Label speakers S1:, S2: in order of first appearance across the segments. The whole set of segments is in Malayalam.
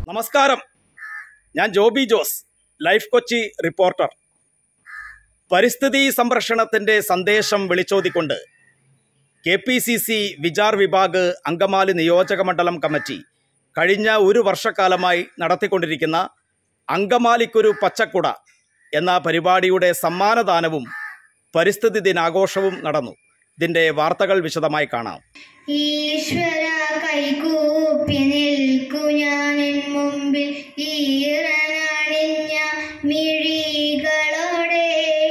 S1: നമസ്കാരം ഞാൻ Joby Jose life Kochi reporter പരിസ്ഥിതി സംരക്ഷണത്തിന്റെ സന്ദേശം വിളിച്ചോതിക്കൊണ്ട് K P C C Vichar Vibhag Angamaly നിയോജക മണ്ഡലം കമ്മിറ്റി കഴിഞ്ഞ ഒരു വർഷക്കാലമായി നടത്തിക്കൊണ്ടിരിക്കുന്ന അങ്കമാലിക്കൊരു പച്ചക്കുട എന്ന പരിപാടിയുടെ സമ്മാനദാനവും പരിസ്ഥിതി ദിനാഘോഷവും നടന്നു ഇതിൻ്റെ വാർത്തകൾ വിശദമായി കാണാം
S2: ഈശ്വര കൈകൂപ്പി നിൽക്കു ഞാനിൻ മുമ്പിൽ ഈറനണിഞ്ഞ മിഴികളോടെ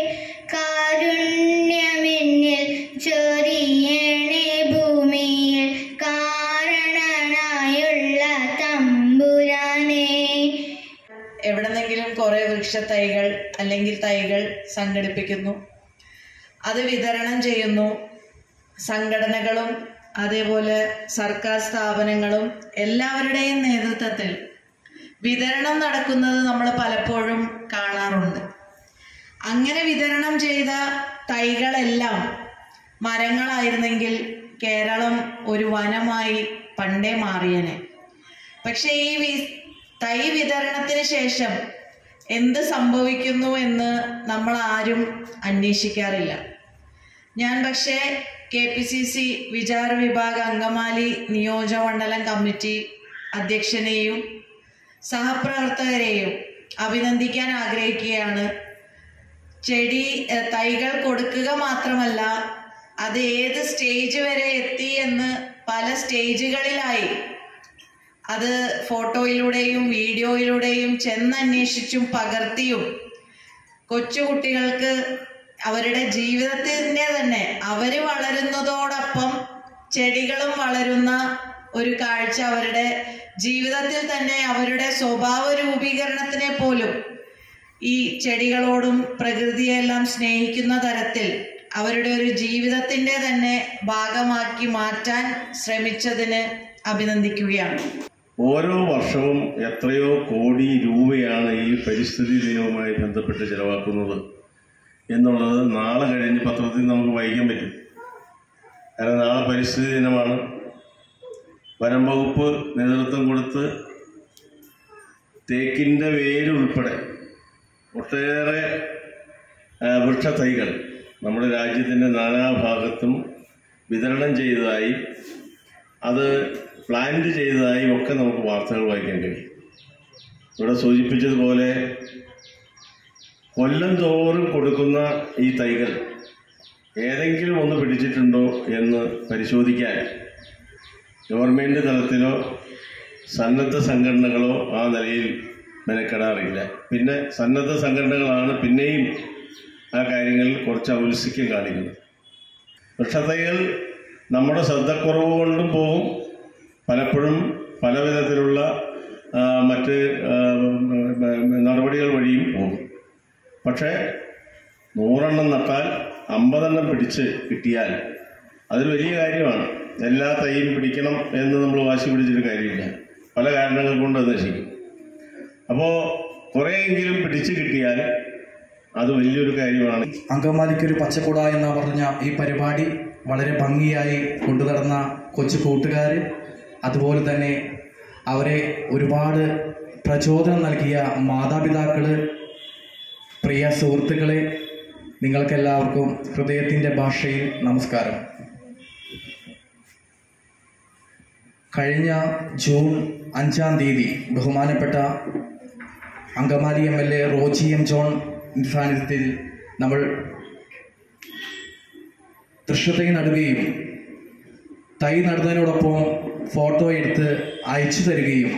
S2: കാരുണ്യമെന്നിൽ ചൊരിയണേ ഭൂമിയിൽ കാരണനായുള്ള തമ്പുരാനേ
S3: എവിടെന്നെങ്കിലും കുറേ വൃക്ഷത്തൈകൾ അല്ലെങ്കിൽ തൈകൾ സംഘടിപ്പിക്കുന്നു അത് വിതരണം ചെയ്യുന്നു സംഘടനകളും അതേപോലെ സർക്കാർ സ്ഥാപനങ്ങളും എല്ലാവരുടെയും നേതൃത്വത്തിൽ വിതരണം നടക്കുന്നത് നമ്മൾ പലപ്പോഴും കാണാറുണ്ട് അങ്ങനെ വിതരണം ചെയ്ത തൈകളെല്ലാം മരങ്ങളായിരുന്നെങ്കിൽ കേരളം ഒരു വനമായി പണ്ടേ മാറിയനെ പക്ഷേ ഈ വി തൈ വിതരണത്തിന് ശേഷം എന്ത് സംഭവിക്കുന്നു എന്ന് നമ്മൾ ആരും അന്വേഷിക്കാറില്ല ഞാൻ പക്ഷേ K P C C Vichar Vibhag Angamaly നിയോജകമണ്ഡലം കമ്മിറ്റി അധ്യക്ഷനെയും സഹപ്രവർത്തകരെയും അഭിനന്ദിക്കാൻ ആഗ്രഹിക്കുകയാണ് ചെടി എഹ്, തൈകൾ കൊടുക്കുക മാത്രമല്ല അത് ഏത് സ്റ്റേജ് വരെ എത്തി എന്ന് പല സ്റ്റേജുകളിലായി അത് ഫോട്ടോയിലൂടെയും വീഡിയോയിലൂടെയും ചെന്നന്വേഷിച്ചും പകർത്തിയും കൊച്ചുകുട്ടികൾക്ക് അവരുടെ ജീവിതത്തിൻ്റെ തന്നെ അവർ വളരുന്നതോടൊപ്പം ചെടികളും വളരുന്ന ഒരു കാഴ്ച അവരുടെ ജീവിതത്തിൽ തന്നെ അവരുടെ സ്വഭാവ രൂപീകരണത്തിനെ പോലും ഈ ചെടികളോടും പ്രകൃതിയെല്ലാം സ്നേഹിക്കുന്ന തരത്തിൽ അവരുടെ ഒരു ജീവിതത്തിൻ്റെ തന്നെ ഭാഗമാക്കി മാറ്റാൻ ശ്രമിച്ചതിന് അഭിനന്ദിക്കുകയാണ്
S4: ഓരോ വർഷവും എത്രയോ കോടി രൂപയാണ് ഈ പരിസ്ഥിതി ദിനവുമായി ബന്ധപ്പെട്ട് ചെലവാക്കുന്നത് എന്നുള്ളത് നാളെ കഴിഞ്ഞ് പത്രത്തിൽ നമുക്ക് വായിക്കാൻ പറ്റും കാരണം നാളെ പരിസ്ഥിതി ദിനമാണ് വനം വകുപ്പ് നേതൃത്വം കൊടുത്ത് തേക്കിൻ്റെ വേര് ഉൾപ്പെടെ ഒട്ടേറെ ആ, വൃക്ഷത്തൈകൾ നമ്മുടെ രാജ്യത്തിൻ്റെ നാനാഭാഗത്തും വിതരണം ചെയ്തതായി അത് പ്ലാന്റ് ചെയ്തതായും ഒക്കെ നമുക്ക് വാർത്തകൾ വായിക്കാൻ കഴിയും ഇവിടെ സൂചിപ്പിച്ചതുപോലെ കൊല്ലം തോറും കൊടുക്കുന്ന ഈ തൈകൾ ഏതെങ്കിലും ഒന്ന് പിടിച്ചിട്ടുണ്ടോ എന്ന് പരിശോധിക്കാൻ ഗവൺമെൻറ് തലത്തിലോ സന്നദ്ധ സംഘടനകളോ ആ നിലയിൽ മെനക്കെടാറില്ല പിന്നെ സന്നദ്ധ സംഘടനകളാണ് പിന്നെയും ആ കാര്യങ്ങളിൽ കുറച്ച് ഔത്സുക്യം കാണിക്കുന്നത് വൃക്ഷത്തൈകൾ നമ്മുടെ ശ്രദ്ധക്കുറവ് കൊണ്ടും പോകും പലപ്പോഴും പല വിധത്തിലുള്ള ആ, മറ്റ് ആ, നടപടികൾ വഴിയും പോകും പക്ഷേ നൂറെണ്ണം നട്ടാൽ അമ്പതെണ്ണം പിടിച്ച് കിട്ടിയാൽ അതൊരു വലിയ കാര്യമാണ് എല്ലാ തൈയും പിടിക്കണം എന്ന് നമ്മൾ വാശി പിടിച്ചിട്ട് കാര്യമില്ല പല കാരണങ്ങൾ കൊണ്ട് അത് നശിക്കും അപ്പോൾ കുറേയെങ്കിലും പിടിച്ച് കിട്ടിയാൽ അത് വലിയൊരു കാര്യമാണ്
S5: അങ്കമാലിക്കൊരു പച്ചക്കുട എന്ന് പറഞ്ഞ ഈ പരിപാടി വളരെ ഭംഗിയായി കൊണ്ടുനടന്ന കൊച്ചു കൂട്ടുകാർ അതുപോലെ തന്നെ അവരെ ഒരുപാട് പ്രചോദനം നൽകിയ മാതാപിതാക്കള് പ്രിയ സുഹൃത്തുക്കളെ നിങ്ങൾക്കെല്ലാവർക്കും ഹൃദയത്തിൻ്റെ ഭാഷയിൽ നമസ്കാരം കഴിഞ്ഞ ജൂൺ അഞ്ചാം തീയതി ബഹുമാനപ്പെട്ട Angamaly M L A Roji M John സാന്നിധ്യത്തിൽ നമ്മൾ തൃശ്ശൂർ നടുകയും തൈ നടുന്നതിനോടൊപ്പം ഫോട്ടോ എടുത്ത് അയച്ചു തരികയും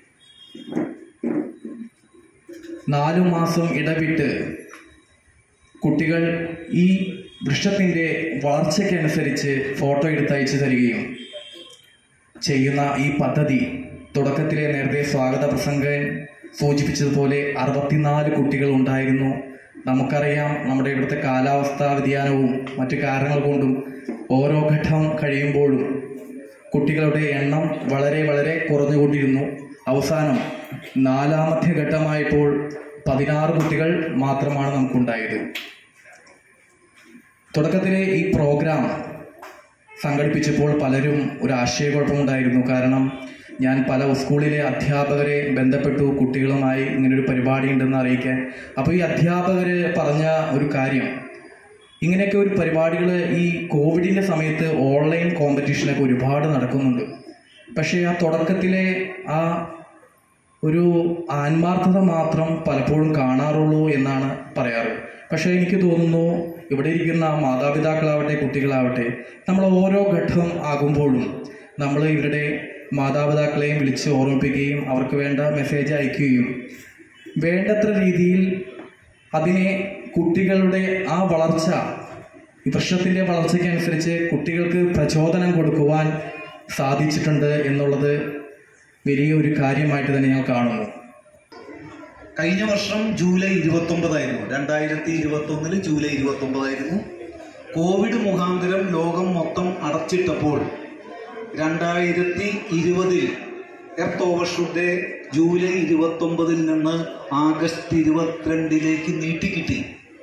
S5: നാലു മാസം ഇടവിട്ട് കുട്ടികൾ ഈ വൃക്ഷത്തിൻ്റെ വളർച്ചയ്ക്കനുസരിച്ച് ഫോട്ടോ എടുത്ത് അയച്ചു തരികയും ചെയ്യുന്ന ഈ പദ്ധതി തുടക്കത്തിലെ നേരത്തെ സ്വാഗത പ്രസംഗൻ സൂചിപ്പിച്ചതുപോലെ അറുപത്തിനാല് കുട്ടികൾ ഉണ്ടായിരുന്നു നമുക്കറിയാം നമ്മുടെ ഇവിടുത്തെ കാലാവസ്ഥാ വ്യതിയാനവും മറ്റു കാരണങ്ങൾ കൊണ്ടും ഓരോ ഘട്ടം കഴിയുമ്പോഴും കുട്ടികളുടെ എണ്ണം വളരെ വളരെ കുറഞ്ഞുകൊണ്ടിരുന്നു അവസാനം നാലാമത്തെ ഘട്ടമായപ്പോൾ പതിനാറ് കുട്ടികൾ മാത്രമാണ് നമുക്കുണ്ടായത് തുടക്കത്തിലെ ഈ പ്രോഗ്രാം സംഘടിപ്പിച്ചപ്പോൾ പലരും ഒരു ആശയക്കുഴപ്പമുണ്ടായിരുന്നു കാരണം ഞാൻ പല സ്കൂളിലെ അധ്യാപകരെ ബന്ധപ്പെട്ടു കുട്ടികളുമായി ഇങ്ങനൊരു പരിപാടി ഉണ്ടെന്ന് അറിയിക്കാൻ അപ്പോൾ ഈ അധ്യാപകർ പറഞ്ഞ ഒരു കാര്യം ഇങ്ങനെയൊക്കെ ഒരു പരിപാടികൾ ഈ കോവിഡിൻ്റെ സമയത്ത് ഓൺലൈൻ കോമ്പറ്റീഷനൊക്കെ ഒരുപാട് നടക്കുന്നുണ്ട് പക്ഷേ ആ തുടക്കത്തിലെ ആ ഒരു ആത്മാർത്ഥത മാത്രം പലപ്പോഴും കാണാറുള്ളൂ എന്നാണ് പറയാറ് പക്ഷേ എനിക്ക് തോന്നുന്നു ഇവിടെ ഇരിക്കുന്ന മാതാപിതാക്കളാവട്ടെ കുട്ടികളാവട്ടെ നമ്മൾ ഓരോ ഘട്ടം ആകുമ്പോഴും നമ്മൾ ഇവരുടെ മാതാപിതാക്കളെയും വിളിച്ച് ഓർമ്മിപ്പിക്കുകയും അവർക്ക് വേണ്ട മെസ്സേജ് അയക്കുകയും വേണ്ടത്ര രീതിയിൽ അതിനെ കുട്ടികളുടെ ആ വളർച്ച ഈ പ്രശ്നത്തിൻ്റെ വളർച്ചയ്ക്കനുസരിച്ച് കുട്ടികൾക്ക് പ്രചോദനം കൊടുക്കുവാൻ സാധിച്ചിട്ടുണ്ട് എന്നുള്ളത് വലിയ ഒരു കാര്യമായിട്ട് തന്നെ ഞാൻ കാണുന്നു
S6: കഴിഞ്ഞ വർഷം ജൂലൈ ഇരുപത്തി ഒമ്പതായിരുന്നു രണ്ടായിരത്തി ഇരുപത്തി ഒന്നില് ജൂലൈ ഇരുപത്തി ഒമ്പതായിരുന്നു കോവിഡ് മുഖാന്തരം ലോകം മൊത്തം അടച്ചിട്ടപ്പോൾ രണ്ടായിരത്തി ഇരുപതിൽ എർത്ത് ഓവർഷൂട്ട് ഡേ ജൂലൈ ഇരുപത്തി ഒമ്പതിൽ നിന്ന് ആഗസ്റ്റ് ഇരുപത്തിരണ്ടിലേക്ക് നീട്ടിക്കിട്ടി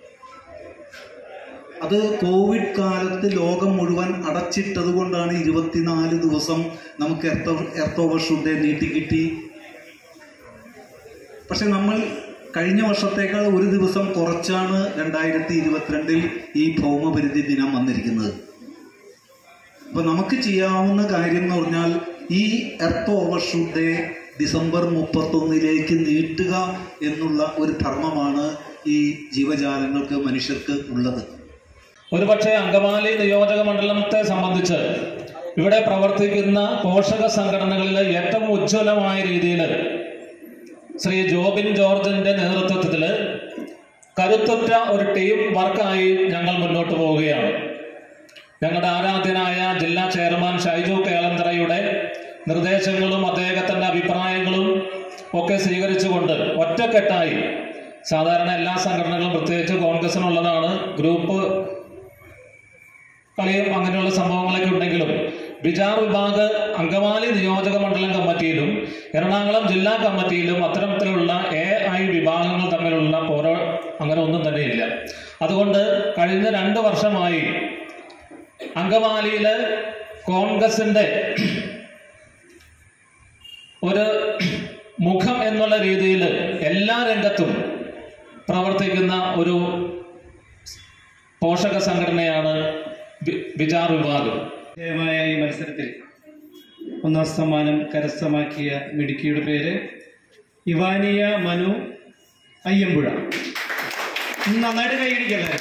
S6: അത് കോവിഡ് കാലത്ത് ലോകം മുഴുവൻ അടച്ചിട്ടത് കൊണ്ടാണ് ഇരുപത്തിനാല് ദിവസം നമുക്ക് എർത്ത് എർത്ത് ഓവർഷൂട്ട് ഡേ നീട്ടിക്കിട്ടി പക്ഷെ നമ്മൾ കഴിഞ്ഞ വർഷത്തേക്കാൾ ഒരു ദിവസം കുറച്ചാണ് രണ്ടായിരത്തി ഇരുപത്തിരണ്ടിൽ ഈ ഭൗമപരിധി ദിനം വന്നിരിക്കുന്നത് അപ്പൊ നമുക്ക് ചെയ്യാവുന്ന കാര്യം എന്ന് പറഞ്ഞാൽ ഈ എർത്ത് ഓവർഷൂട്ട് ഡേ ഡിസംബർ മുപ്പത്തൊന്നിലേക്ക് നീട്ടുക എന്നുള്ള ഒരു ധർമ്മമാണ് ഈ ജീവജാലങ്ങൾക്ക് മനുഷ്യർക്ക് ഉള്ളത്
S7: ഒരുപക്ഷെ അങ്കമാലി നിയോജക മണ്ഡലത്തെ സംബന്ധിച്ച് ഇവിടെ പ്രവർത്തിക്കുന്ന പോഷക സംഘടനകളിലെ ഏറ്റവും ഉജ്ജ്വലമായ രീതിയിൽ ശ്രീ ജോബിൻ ജോർജിന്റെ നേതൃത്വത്തിൽ കരുത്തുറ്റ ഒരു ടീം വർക്കായി ഞങ്ങൾ മുന്നോട്ട് പോവുകയാണ് ഞങ്ങളുടെ ആരാധ്യനായ ജില്ലാ ചെയർമാൻ ഷൈജു കേളന്തറയുടെ നിർദ്ദേശങ്ങളും അദ്ദേഹത്തിന്റെ അഭിപ്രായങ്ങളും ഒക്കെ സ്വീകരിച്ചുകൊണ്ട് ഒറ്റക്കെട്ടായി സാധാരണ എല്ലാ സംഘടനകളും പ്രത്യേകിച്ച് കോൺഗ്രസിനുള്ളതാണ് ഗ്രൂപ്പ് കളിയും അങ്ങനെയുള്ള സംഭവങ്ങളൊക്കെ ഉണ്ടെങ്കിലും ബിജാർ വിഭാഗ് അങ്കമാലി നിയോജക മണ്ഡലം കമ്മിറ്റിയിലും എറണാകുളം ജില്ലാ കമ്മിറ്റിയിലും അത്തരത്തിലുള്ള എ ഐ വിഭാഗങ്ങൾ തമ്മിലുള്ള പോരോ അങ്ങനെ ഒന്നും തന്നെയില്ല അതുകൊണ്ട് കഴിഞ്ഞ രണ്ട് വർഷമായി അങ്കമാലിയില് കോൺഗ്രസിന്റെ ഒരു മുഖം എന്നുള്ള രീതിയിൽ എല്ലാ രംഗത്തും പ്രവർത്തിക്കുന്ന ഒരു പോഷക സംഘടനയാണ് ബി- ബിജാർ വിഭാഗം
S8: വിജയമായ ഈ മത്സരത്തിൽ ഒന്നാം സമ്മാനം കരസ്ഥമാക്കിയ മിടുക്കിയുടെ പേര് ഇവാനിയ മനു അയ്യമ്പുഴ നന്നായിട്ട് കൈയടിക്കല്ലേ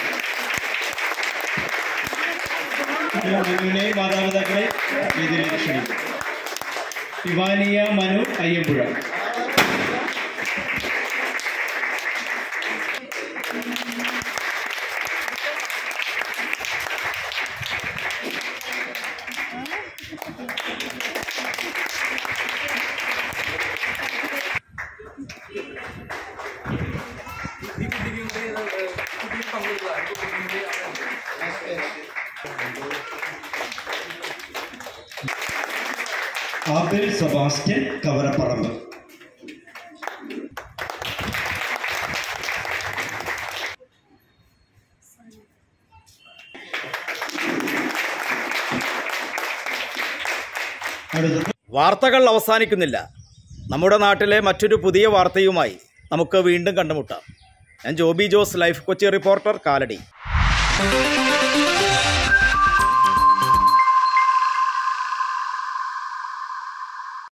S8: മനുവിനെ മാതാപിതാക്കളെ ഇതിലേക്ക് ക്ഷണിക്കും ഇവാനിയ മനു അയ്യമ്പുഴ ആബേൽ സെബാസ്റ്റ്യൻ കവരപ്പറമ്പ് അടുത്തത്
S1: വാർത്തകൾ അവസാനിക്കുന്നില്ല നമ്മുടെ നാട്ടിലെ മറ്റൊരു പുതിയ വാർത്തയുമായി നമുക്ക് വീണ്ടും കണ്ടുമുട്ടാം ഞാൻ Joby Jose life Kochi reporter Kalady